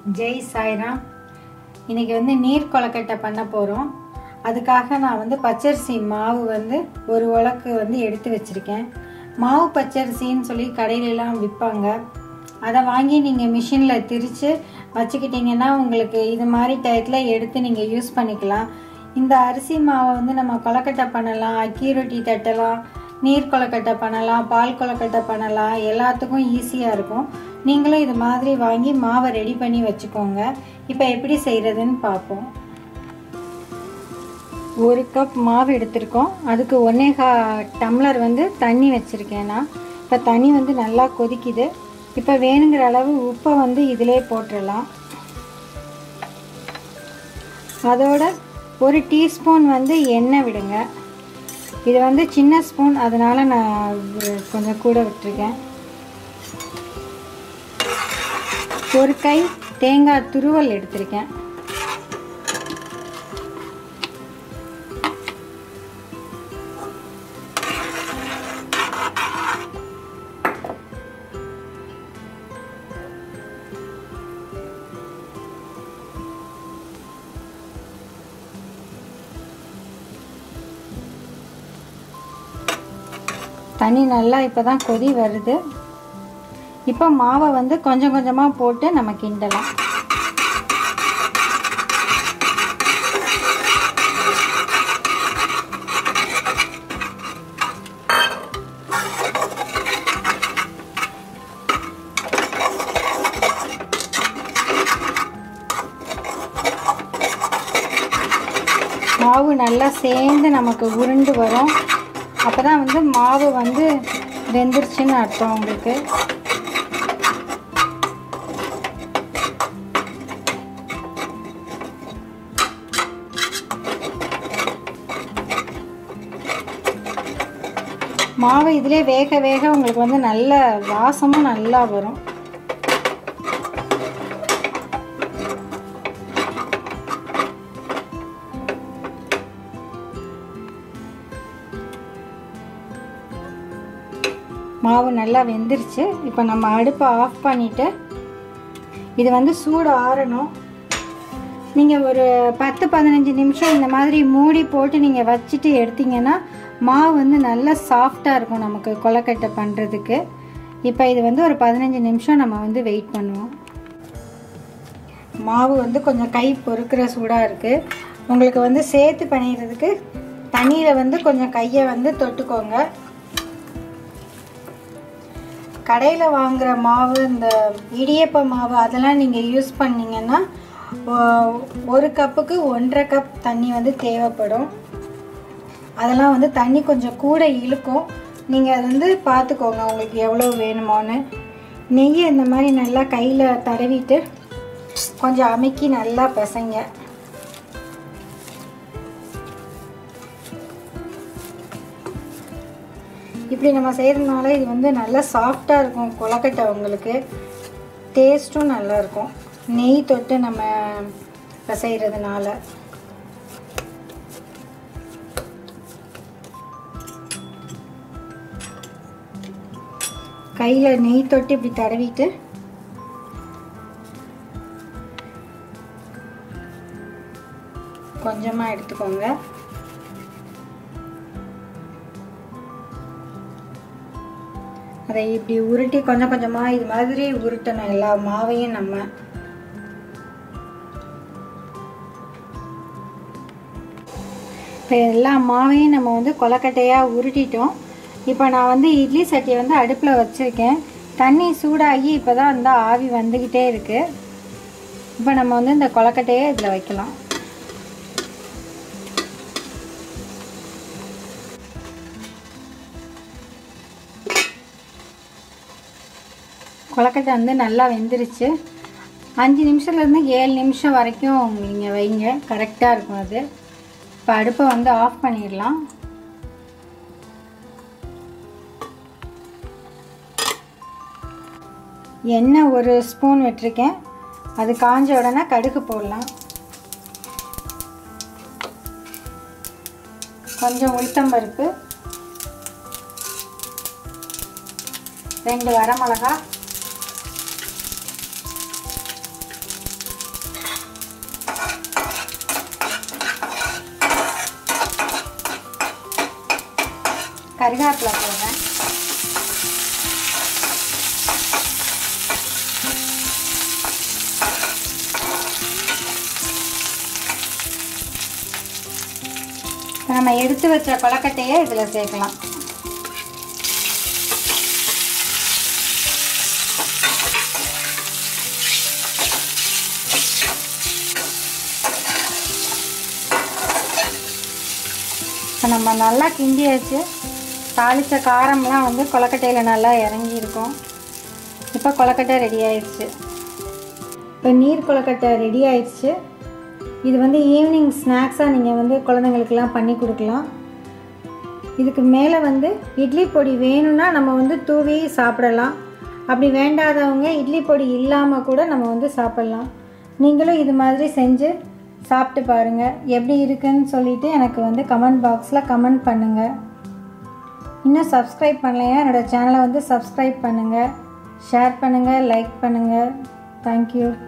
ஜெய் சாய்ராம் இன்றைக்கி வந்து நீர் கொலக்கட்டை பண்ண போகிறோம் அதுக்காக நான் வந்து பச்சரிசி மாவு வந்து ஒரு உலக்கு வந்து எடுத்து வச்சுருக்கேன் மாவு பச்சரிசின்னு சொல்லி கடையிலலாம் விற்பாங்க அதை வாங்கி நீங்கள் மிஷினில் திரித்து வச்சுக்கிட்டிங்கன்னா உங்களுக்கு இது மாதிரி டயத்தில் எடுத்து நீங்கள் யூஸ் பண்ணிக்கலாம் இந்த அரிசி மாவை வந்து நம்ம கொலக்கட்டை பண்ணலாம் அக்கி ரொட்டி தட்டலாம் நீர் கொலக்கட்டை பண்ணலாம் பால் கொலக்கட்டை பண்ணலாம் எல்லாத்துக்கும் ஈஸியாக இருக்கும் நீங்களும் இது மாதிரி வாங்கி மாவை ரெடி பண்ணி வச்சுக்கோங்க இப்போ எப்படி செய்கிறதுன்னு பார்ப்போம் ஒரு கப் மாவு எடுத்திருக்கோம் அதுக்கு ஒன்னேகா டம்ளர் வந்து தண்ணி வச்சுருக்கேன் நான் இப்போ தண்ணி வந்து நல்லா கொதிக்குது இப்போ வேணுங்கிற அளவு உப்பை வந்து இதிலே போட்டுடலாம் அதோட ஒரு டீஸ்பூன் வந்து எண்ணெய் விடுங்க இது வந்து சின்ன ஸ்பூன் அதனால் நான் கொஞ்சம் கூட விட்டுருக்கேன் ஒரு கை தேங்காய் துருவல் எடுத்திருக்கேன் தண்ணி நல்லா இப்போ தான் கொதி வருது இப்போ மாவை வந்து கொஞ்சம் கொஞ்சமாக போட்டு நம்ம கிண்டலாம் மாவு நல்லா சேர்ந்து நமக்கு உருண்டு வரும் அப்போ தான் வந்து மாவு வந்து வெந்துருச்சுன்னு அர்த்தம் உங்களுக்கு மாவு இதிலே வேக வேக உங்களுக்கு வந்து நல்ல வாசமும் நல்லா வரும் மாவு நல்லா வெந்துருச்சு இப்போ நம்ம அடுப்பை ஆஃப் பண்ணிவிட்டு இது வந்து சூடு ஆறணும் நீங்கள் ஒரு பத்து பதினஞ்சு நிமிஷம் இந்த மாதிரி மூடி போட்டு நீங்கள் வச்சுட்டு எடுத்தீங்கன்னா மாவு வந்து நல்லா சாஃப்டாக இருக்கும் நமக்கு கொலக்கட்டை பண்ணுறதுக்கு இப்போ இது வந்து ஒரு பதினஞ்சு நிமிஷம் நம்ம வந்து வெயிட் பண்ணுவோம் மாவு வந்து கொஞ்சம் கை பொறுக்கிற சூடாக இருக்குது உங்களுக்கு வந்து சேர்த்து பண்ணிடுறதுக்கு தண்ணியில் வந்து கொஞ்சம் கையை வந்து தொட்டுக்கோங்க கடையில் வாங்குகிற மாவு இந்த இடியப்ப மாவு அதெல்லாம் நீங்கள் யூஸ் பண்ணிங்கன்னா ஒரு கப்புக்கு ஒன்றரை கப் தண்ணி வந்து தேவைப்படும் அதெல்லாம் வந்து தண்ணி கொஞ்சம் கூட இழுக்கும் நீங்கள் அது வந்து பார்த்துக்கோங்க உங்களுக்கு எவ்வளோ வேணுமோன்னு நெய்யை இந்த மாதிரி நல்லா கையில் தடவிட்டு கொஞ்சம் அமைக்கி நல்லா பசங்க இப்படி நம்ம செய்கிறதுனால இது வந்து நல்லா சாஃப்டாக இருக்கும் கொலக்கட்டை உங்களுக்கு டேஸ்ட்டும் நல்லாயிருக்கும் நெய் தொட்டு நம்ம செய்கிறதுனால கையில் நெய் தொட்டு இப்படி தடவிட்டு கொஞ்சமாக எடுத்துக்கோங்க அதை இப்படி உருட்டி கொஞ்சம் கொஞ்சமாக இது மாதிரி உருட்டணும் எல்லா மாவையும் நம்ம இப்போ எல்லா மாவையும் நம்ம வந்து கொலக்கட்டையாக உருட்டிட்டோம் இப்போ நான் வந்து இட்லி சட்டியை வந்து அடுப்பில் வச்சுருக்கேன் தண்ணி சூடாகி இப்போ தான் வந்து ஆவி வந்துக்கிட்டே இருக்குது இப்போ நம்ம வந்து இந்த கொலக்கட்டையை இதில் வைக்கலாம் கொலக்கட்டை வந்து நல்லா வெந்துருச்சு அஞ்சு நிமிஷத்துலேருந்து ஏழு நிமிஷம் வரைக்கும் நீங்கள் வைங்க கரெக்டாக இருக்கும் அது இப்போ அடுப்பை வந்து ஆஃப் பண்ணிடலாம் எண்ணெய் ஒரு ஸ்பூன் விட்டுருக்கேன் அது காஞ்ச உடனே கடுகு போடலாம் கொஞ்சம் உளுத்தம்பருப்பு ரெண்டு வரமிளகா கருவேப்பிலை போடுறேன் இப்போ நம்ம எடுத்து வச்ச கொலக்கட்டையை இதில் சேர்க்கலாம் இப்போ நம்ம நல்லா கிண்டியாச்சு தாளித்த காரம்லாம் வந்து கொலக்கட்டையில் நல்லா இறங்கியிருக்கும் இப்போ கொலக்கட்டை ரெடி ஆயிடுச்சு இப்போ நீர் கொலக்கட்டை ரெடி ஆயிடுச்சு இது வந்து ஈவினிங் ஸ்நாக்ஸாக நீங்கள் வந்து குழந்தைங்களுக்கெல்லாம் பண்ணி கொடுக்கலாம் இதுக்கு மேலே வந்து இட்லி பொடி வேணும்னா நம்ம வந்து தூவி சாப்பிடலாம் அப்படி வேண்டாதவங்க இட்லி பொடி இல்லாமல் கூட நம்ம வந்து சாப்பிட்லாம் நீங்களும் இது மாதிரி செஞ்சு சாப்பிட்டு பாருங்கள் எப்படி இருக்குன்னு சொல்லிவிட்டு எனக்கு வந்து கமெண்ட் பாக்ஸில் கமெண்ட் பண்ணுங்கள் இன்னும் சப்ஸ்கிரைப் பண்ணலைன்னா என்னோடய சேனலை வந்து சப்ஸ்கிரைப் பண்ணுங்கள் ஷேர் பண்ணுங்கள் லைக் பண்ணுங்கள் தேங்க்யூ